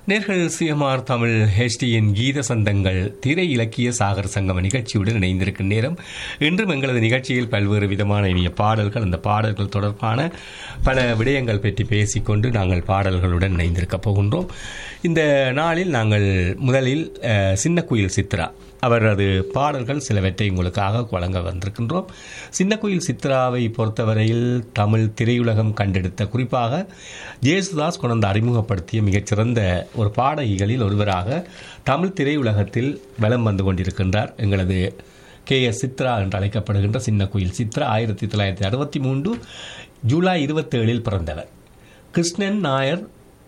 நேர்கள் சிஎம்ஆர் தமிழ் ஹெச்டியின் கீத சந்தங்கள் திரை இலக்கிய சாகர் சங்கம் நிகழ்ச்சியுடன் இணைந்திருக்கும் நேரம் இன்றும் எங்களது நிகழ்ச்சியில் பல்வேறு விதமான இனிய பாடல்கள் அந்த பாடல்கள் தொடர்பான பல விடயங்கள் பற்றி பேசிக்கொண்டு நாங்கள் பாடல்களுடன் இணைந்திருக்கப் போகின்றோம் இந்த நாளில் நாங்கள் முதலில் அஹ், சின்ன குயில் சித்ரா அவரது பாடல்கள் சிலவற்றை உங்களுக்காக வழங்க வந்திருக்கின்றோம் சின்ன குயில் சித்ராவை பொறுத்தவரையில் தமிழ் திரையுலகம் கண்டெடுத்த குறிப்பாக ஜேசுதாஸ் கொண்டு அறிமுகப்படுத்திய மிகச்சிறந்த ஒரு பாடகிகளில் ஒருவராக தமிழ் திரையுலகத்தில் வலம் வந்து கொண்டிருக்கின்றார் எங்களது கே எஸ் சித்ரா என்று அழைக்கப்படுகின்ற சின்ன குயில் சித்ரா ஆயிரத்தி தொள்ளாயிரத்தி அறுபத்தி மூன்று ஜூலை இருபத்தேழில் பிறந்தவர் கிருஷ்ணன் நாயர்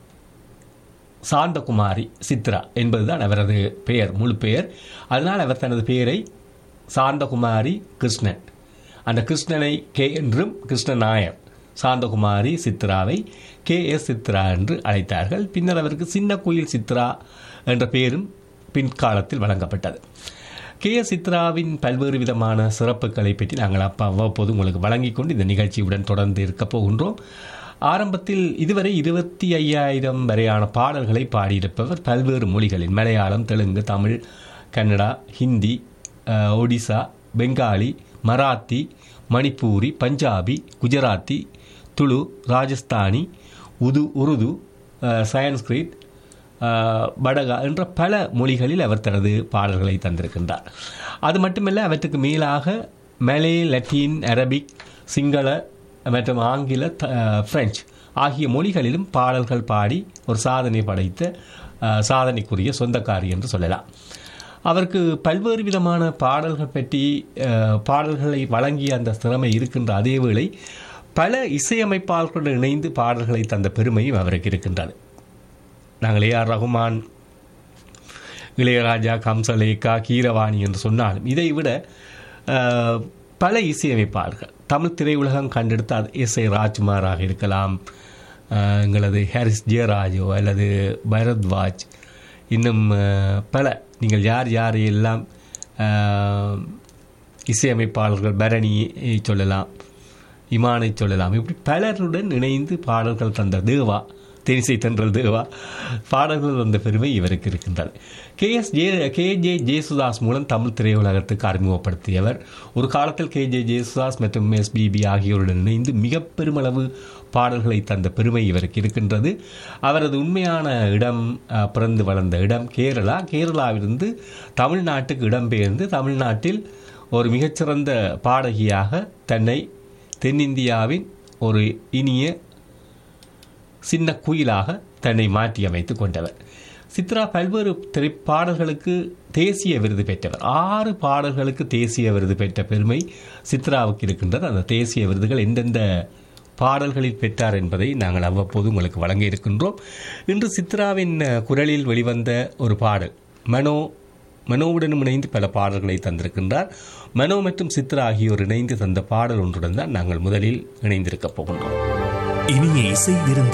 சாந்தகுமாரி சித்ரா என்பதுதான் அவரது பெயர் முழு பெயர் அதனால் அவர் தனது பெயரை சாந்தகுமாரி கிருஷ்ணன் அந்த கிருஷ்ணனை கே என்றும் கிருஷ்ண நாயர் சாந்தகுமாரி சித்ராவை கே எஸ் சித்ரா என்று அழைத்தார்கள் பின்னர் அவருக்கு சின்ன குயில் சித்ரா என்ற பெயரும் பின்காலத்தில் வழங்கப்பட்டது கே எஸ் சித்ராவின் பல்வேறு விதமான சிறப்புகளை பற்றி நாங்கள் அப்பா அவ்வப்போது உங்களுக்கு வழங்கிக் கொண்டு இந்த நிகழ்ச்சியுடன் தொடர்ந்து இருக்கப் போகின்றோம் ஆரம்பத்தில் இதுவரை இருபத்தி ஐயாயிரம் வரையான பாடல்களை பாடியிருப்பவர் பல்வேறு மொழிகளில் மலையாளம் தெலுங்கு தமிழ் கன்னடா ஹிந்தி அஹ், ஒடிசா பெங்காலி மராத்தி மணிப்பூரி பஞ்சாபி குஜராத்தி துளு ராஜஸ்தானி உது உருது அஹ், சயன்ஸ்கிரிட் அஹ், படகா என்ற பல மொழிகளில் அவர் தனது பாடல்களை தந்திருக்கின்றார் அது மட்டுமல்ல அவற்றுக்கு மேலாக மலே லத்தீன் அரபிக் சிங்கள மற்றும் ஆங்கில த- அஹ், பிரெஞ்சு ஆகிய மொழிகளிலும் பாடல்கள் பாடி ஒரு சாதனை படைத்த அஹ், சாதனைக்குரிய சொந்தக்காரி என்று சொல்லலாம் அவருக்கு பல்வேறு விதமான பாடல்கள் பற்றி அஹ், பாடல்களை வழங்கிய அந்த திறமை இருக்கின்ற அதேவேளை பல இசையமைப்பாளர்களுடன் இணைந்து பாடல்களை தந்த பெருமையும் அவருக்கு இருக்கின்றது நாங்கள் ஏஆர் ரகுமான் இளையராஜா கம்சலேகா கீரவாணி என்று சொன்னாலும் இதை விட அஹ், பல இசையமைப்பாளர்கள் தமிழ் திரையுலகம் கண்டெடுத்த அது எஸ் ஏ ராஜ்குமாராக இருக்கலாம் அஹ், எங்களது ஹாரிஸ் ஜெயராஜோ அல்லது பரத்வாஜ் இன்னும் அஹ், பல நீங்கள் யார் யாரையெல்லாம் அஹ், இசையமைப்பாளர்கள் பரணியை சொல்லலாம் இமானை சொல்லலாம் இப்படி பலருடன் இணைந்து பாடல்கள் தந்த தேவா தேனிசை தென்றல் தேவா பாடல்கள் தந்த பெருமை இவருக்கு இருக்கின்றது K S J K J Jesudas மூலம் தமிழ் திரையுலகத்துக்கு அறிமுகப்படுத்தியவர் ஒரு காலத்தில் கே ஜே ஜேசுதாஸ் மற்றும் எஸ்பிபி ஆகியோருடன் இணைந்து மிக பெருமளவு பாடல்களை தந்த பெருமை இவருக்கு இருக்கின்றது அவரது உண்மையான இடம் அஹ், பிறந்து வளர்ந்த இடம் கேரளா கேரளாவிலிருந்து தமிழ்நாட்டுக்கு இடம்பெயர்ந்து தமிழ்நாட்டில் ஒரு மிகச்சிறந்த பாடகியாக தன்னை தென்னிந்தியாவின் ஒரு இனிய சின்ன குயிலாக தன்னை மாற்றி அமைத்துக் கொண்டவர் சித்ரா பல்வேறு திரை பாடல்களுக்கு தேசிய விருது பெற்றவர் ஆறு பாடல்களுக்கு தேசிய விருது பெற்ற பெருமை சித்ராவுக்கு இருக்கின்றது அந்த தேசிய விருதுகள் எந்தெந்த பாடல்களில் பெற்றார் என்பதை நாங்கள் அவ்வப்போது உங்களுக்கு வழங்க இருக்கின்றோம் இன்று சித்ராவின் அஹ், குரலில் வெளிவந்த ஒரு பாடல் மனோ மனோவுடனும் இணைந்து பல பாடல்களை தந்திருக்கின்றார் மனோ மற்றும் சித்ரா ஆகியோர் இணைந்து தந்த பாடல் ஒன்றுடன் தான் நாங்கள் முதலில் இணைந்திருக்கப் போகின்றோம் இனிய இசை விருந்து